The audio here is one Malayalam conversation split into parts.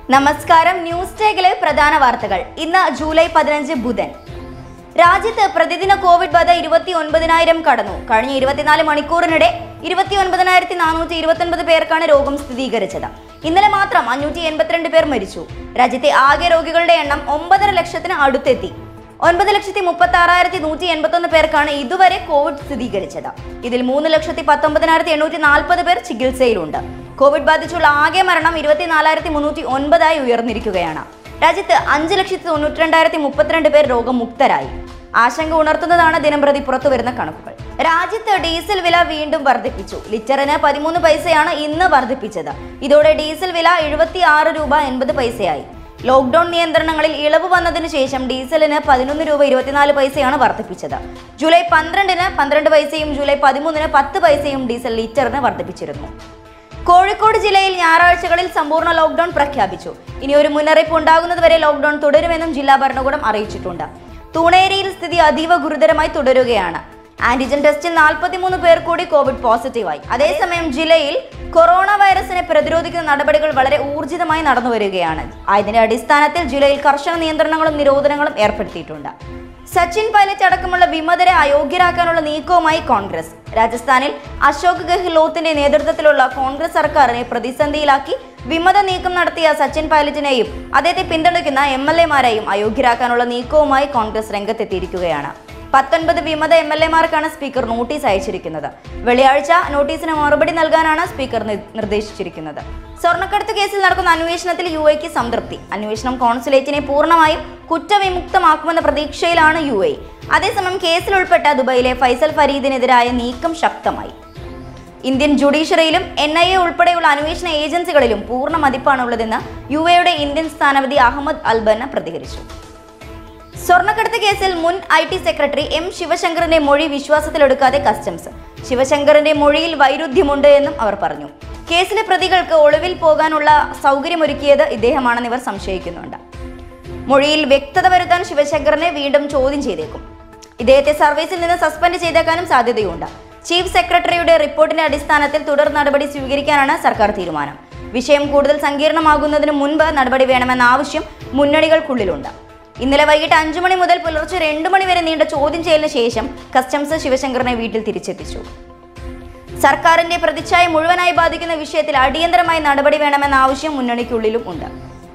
നമസ്കാരം ന്യൂസ് ടേക്കിലെ പ്രധാന വാർത്തകൾ ഇന്ന് ജൂലൈ പതിനഞ്ച് ബുധൻ രാജ്യത്ത് പ്രതിദിന കോവിഡ് ബാധ ഇരുപത്തി ഒൻപതിനായിരം കടന്നു കഴിഞ്ഞ ഇരുപത്തിനാല് മണിക്കൂറിനിടെ ഇരുപത്തി ഒൻപതിനായിരത്തി നാനൂറ്റി ഇരുപത്തൊൻപത് പേർക്കാണ് രോഗം സ്ഥിരീകരിച്ചത് ഇന്നലെ മാത്രം അഞ്ഞൂറ്റി എൺപത്തിരണ്ട് പേർ മരിച്ചു രാജ്യത്തെ ആകെ രോഗികളുടെ എണ്ണം ഒമ്പതര ലക്ഷത്തിന് അടുത്തെത്തി ഒൻപത് ലക്ഷത്തി മുപ്പത്തി ആറായിരത്തി നൂറ്റി എൺപത്തൊന്ന് പേർക്കാണ് ഇതുവരെ കോവിഡ് സ്ഥിരീകരിച്ചത് ഇതിൽ മൂന്ന് ലക്ഷത്തി പത്തൊമ്പതിനായിരത്തി എണ്ണൂറ്റി നാൽപ്പത് പേർ ചികിത്സയിലുണ്ട് കോവിഡ് ബാധിച്ചുള്ള ആകെ മരണം ഇരുപത്തിനാലായിരത്തി മുന്നൂറ്റി ഒൻപതായി ഉയർന്നിരിക്കുകയാണ് രാജ്യത്ത് അഞ്ച് ലക്ഷത്തി തൊണ്ണൂറ്റി രണ്ടായിരത്തി മുപ്പത്തിരണ്ട് പേർ രോഗമുക്തരായി ആശങ്ക ഉണർത്തുന്നതാണ് ദിനംപ്രതി പുറത്തുവരുന്ന കണക്കുകൾ രാജ്യത്ത് ഡീസൽ വില വീണ്ടും വർദ്ധിപ്പിച്ചു ലിറ്ററിന് പതിമൂന്ന് പൈസയാണ് ഇന്ന് വർദ്ധിപ്പിച്ചത് ഇതോടെ ഡീസൽ വില എഴുപത്തി ആറ് രൂപ എൺപത് പൈസയായി ലോക്ഡൌൺ നിയന്ത്രണങ്ങളിൽ ഇളവ് വന്നതിന് ശേഷം ഡീസലിന് പതിനൊന്ന് രൂപ ഇരുപത്തിനാല് പൈസയാണ് വർദ്ധിപ്പിച്ചത് ജൂലൈ പന്ത്രണ്ടിന് പന്ത്രണ്ട് പൈസയും ജൂലൈ പതിമൂന്നിന് പത്ത് പൈസയും ഡീസൽ ലിറ്ററിന് വർദ്ധിപ്പിച്ചിരുന്നു കോഴിക്കോട് ജില്ലയിൽ ഞായറാഴ്ചകളിൽ സമ്പൂർണ്ണ ലോക്ഡൌൺ പ്രഖ്യാപിച്ചു ഇനി ഒരു മുന്നറിയിപ്പ് ഉണ്ടാകുന്നതുവരെ ലോക്ഡൌൺ തുടരുമെന്നും ജില്ലാ ഭരണകൂടം അറിയിച്ചിട്ടുണ്ട് തൂണേരിയിൽ സ്ഥിതി അതീവ ഗുരുതരമായി തുടരുകയാണ് ആന്റിജൻ ടെസ്റ്റിൽ നാൽപ്പത്തിമൂന്ന് പേർ കൂടി കോവിഡ് പോസിറ്റീവായി അതേസമയം ജില്ലയിൽ കൊറോണ വൈറസിനെ പ്രതിരോധിക്കുന്ന നടപടികൾ വളരെ ഊർജിതമായി നടന്നു വരികയാണ് അതിന്റെ അടിസ്ഥാനത്തിൽ ജില്ലയിൽ കർശന നിയന്ത്രണങ്ങളും നിരോധനങ്ങളും ഏർപ്പെടുത്തിയിട്ടുണ്ട് സച്ചിൻ പൈലറ്റ് അടക്കമുള്ള വിമതരെ അയോഗ്യരാക്കാനുള്ള നീക്കവുമായി കോൺഗ്രസ് രാജസ്ഥാനിൽ അശോക് ഗെഹ്ലോത്തിന്റെ നേതൃത്വത്തിലുള്ള കോൺഗ്രസ് സർക്കാരിനെ പ്രതിസന്ധിയിലാക്കി വിമത നീക്കം നടത്തിയ സച്ചിൻ പൈലറ്റിനെയും അദ്ദേഹത്തെ പിന്തുണയ്ക്കുന്ന എം എൽ എമാരെയും അയോഗ്യരാക്കാനുള്ള നീക്കവുമായി കോൺഗ്രസ് രംഗത്തെത്തിയിരിക്കുകയാണ് പത്തൊൻപത് വിമത എം എൽ എമാർക്കാണ് സ്പീക്കർ നോട്ടീസ് അയച്ചിരിക്കുന്നത് വെള്ളിയാഴ്ച നോട്ടീസിന് മറുപടി നൽകാനാണ് സ്പീക്കർ നി- നിർദ്ദേശിച്ചിരിക്കുന്നത് സ്വർണ്ണക്കടത്ത് കേസിൽ നടക്കുന്ന അന്വേഷണത്തിൽ യു എക്ക് സംതൃപ്തി അന്വേഷണം കോൺസുലേറ്റിനെ പൂർണ്ണമായും കുറ്റവിമുക്തമാക്കുമെന്ന പ്രതീക്ഷയിലാണ് യു എ അതേസമയം കേസിൽ ഉൾപ്പെട്ട ദുബൈയിലെ ഫൈസൽ ഫരീദിനെതിരായ നീക്കം ശക്തമായി ഇന്ത്യൻ ജുഡീഷ്യറിയിലും എൻ ഐ എ ഉൾപ്പെടെയുള്ള അന്വേഷണ ഏജൻസികളിലും പൂർണ്ണ മതിപ്പാണുള്ളതെന്ന് യു എയുടെ ഇന്ത്യൻ സ്ഥാനപതി അഹമ്മദ് അൽബന പ്രതികരിച്ചു സ്വർണ്ണക്കടത്ത് കേസിൽ മുൻ ഐ ടി സെക്രട്ടറി എം ശിവശങ്കറിന്റെ മൊഴി വിശ്വാസത്തിലെടുക്കാതെ കസ്റ്റംസ് ശിവശങ്കറിന്റെ മൊഴിയിൽ വൈരുദ്ധ്യമുണ്ട് എന്നും അവർ പറഞ്ഞു കേസിലെ പ്രതികൾക്ക് ഒളിവിൽ പോകാനുള്ള സൗകര്യമൊരുക്കിയത് ഇദ്ദേഹമാണെന്ന് ഇവർ സംശയിക്കുന്നുണ്ട് മൊഴിയിൽ വ്യക്തത വരുത്താൻ ശിവശങ്കറിനെ വീണ്ടും ചോദ്യം ചെയ്തേക്കും ഇദ്ദേഹത്തെ സർവീസിൽ നിന്ന് സസ്പെൻഡ് ചെയ്തേക്കാനും സാധ്യതയുണ്ട് ചീഫ് സെക്രട്ടറിയുടെ റിപ്പോർട്ടിന്റെ അടിസ്ഥാനത്തിൽ തുടർ നടപടി സ്വീകരിക്കാനാണ് സർക്കാർ തീരുമാനം വിഷയം കൂടുതൽ സങ്കീർണമാകുന്നതിന് മുൻപ് നടപടി വേണമെന്ന ആവശ്യം മുന്നണികൾക്കുള്ളിലുണ്ട് ഇന്നലെ വൈകിട്ട് അഞ്ചു മണി മുതൽ പുലർച്ചെ രണ്ടു മണി വരെ നീണ്ട ചോദ്യം ചെയ്യലിന് ശേഷം കസ്റ്റംസ് ശിവശങ്കറിനെ വീട്ടിൽ തിരിച്ചെത്തിച്ചു സർക്കാരിന്റെ പ്രതിച്ഛായ മുഴുവനായി ബാധിക്കുന്ന വിഷയത്തിൽ അടിയന്തരമായി നടപടി വേണമെന്ന ആവശ്യം മുന്നണിക്കുള്ളിലും ഉണ്ട്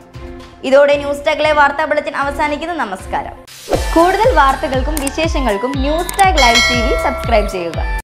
ഇതോടെ ന്യൂസ് ടാഗിലെ വാർത്താ ബുള്ളറ്റിൻ അവസാനിക്കുന്നു നമസ്കാരം കൂടുതൽ വാർത്തകൾക്കും വിശേഷങ്ങൾക്കും news tag live T V subscribe ചെയ്യുക